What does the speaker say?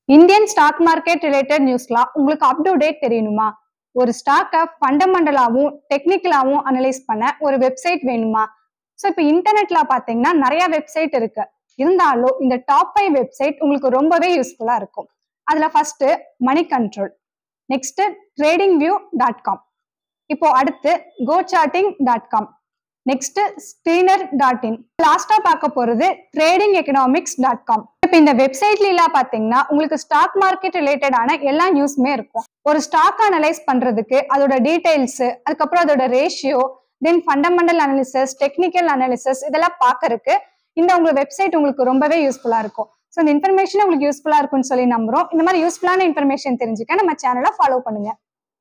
Indian stock market related நியூஸ்லாம் உங்களுக்கு up to date தெரியணுமா ஒரு ஸ்டாக்கை ஃபண்டமெண்டலாவும் டெக்னிக்கலாவும் அனலைஸ் பண்ண ஒரு வெப்சைட் வேணுமா ஸோ இப்போ இன்டர்நெட்ல பார்த்தீங்கன்னா நிறைய வெப்சைட் இருக்கு இருந்தாலும் இந்த டாப் ஃபைவ் வெப்சைட் உங்களுக்கு ரொம்பவே யூஸ்ஃபுல்லா இருக்கும் அதுல first money control next trading view dot com இப்போ அடுத்து go charting dot com next screener dot in லாஸ்டா பார்க்க போறது ட்ரேடிங் எக்கனாமிக்ஸ் டாட் காம் இப்போ இந்த வெப்சைட்ல எல்லாம் பாத்தீங்கன்னா உங்களுக்கு ஸ்டாக் மார்க்கெட் ரிலேட்டடான எல்லா நியூஸுமே இருக்கும் ஒரு ஸ்டாக் அனலைஸ் பண்றதுக்கு அதோட டீடைல்ஸ் அதுக்கப்புறம் அதோட ratio then fundamental analysis technical analysis இதெல்லாம் பார்க்கறதுக்கு இந்த உங்க வெப்சைட் உங்களுக்கு ரொம்பவே யூஸ்ஃபுல்லா இருக்கும் ஸோ இந்த இன்ஃபர்மேஷன் உங்களுக்கு யூஸ்ஃபுல்லா இருக்கும்னு சொல்லி நம்புறோம் இந்த மாதிரி யூஸ்ஃபுல்லான இன்ஃபர்மேஷன் தெரிஞ்சுக்க நம்ம சேனலை ஃபாலோ பண்ணுங்க